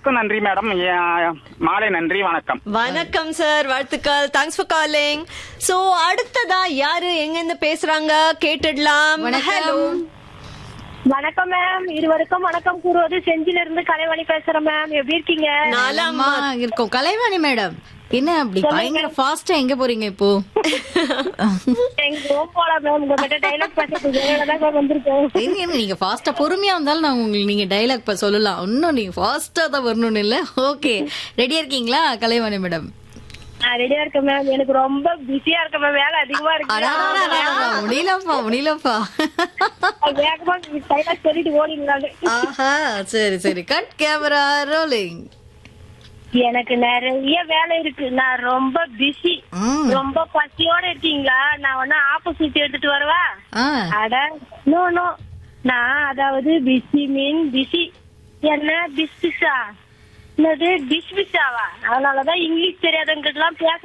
இருவருக்கும் நன்றி மேடம் ஏ- மாலை நன்றி வணக்கம் வணக்கம் சார் வாழ்த்துக்கள் தேங்க்ஸ் ஃபார் காலிங் சோ அடுத்ததா யாரு எங்க இருந்து பேசுறாங்க கேட்டுடலாம் ஹலோ வணக்கம் மேம் இருவருக்கும் வணக்கம் கூறுவது செஞ்சில இருந்து கலைவாணி பேசுறேன் மேம் எப்படி இருக்கீங்க நலமா அம்மா இருக்கோம் கலைவாணி மேடம் என்ன அப்படி பயங்கர ஃபாஸ்டா எங்க போறீங்க இப்போ எங்க ரூம் போல மேம் உங்ககிட்ட டைலாக் பேசுறதுக்கு தான் வந்திருக்கோம் இது என்ன நீங்க ஃபாஸ்டா பொறுமையா வந்தாலும் நான் உங்களுக்கு நீங்க டைலாக் இப்ப சொல்லலாம் இன்னும் நீங்க ஃபாஸ்டா தான் வரணும்னு இல்ல ஓகே ரெடியா இருக்கீங்களா கலைவாணி மேடம் நான் ரெடியா இருக்கேன் மேம் எனக்கு ரொம்ப பிஸியா இருக்கேன் மேம் வேலை அதிகமா இருக்கு முடியலப்பா முடியலப்பா வேகமா டைலாக் சொல்லிட்டு ஓடிங்களாங்க ஆஹா சரி சரி கட் கேமரா ரோலிங் எனக்கு நிறைய வேலை இருக்கு நான் ரொம்ப பிஸி ம். ரொம்ப பசியோட இருக்கீங்களா நான் வேணா ஆப்போசிட் எடுத்துட்டு வரவா ஆ அட நோ நோ நான் அதாவது பிஸி மீன் பிஸி என்ன பிஸ் பிஸா என்னது பிஸ் பிஸாவா அதனாலதான் இங்கிலீஷ் தெரியாதவங்க எல்லாம் பேச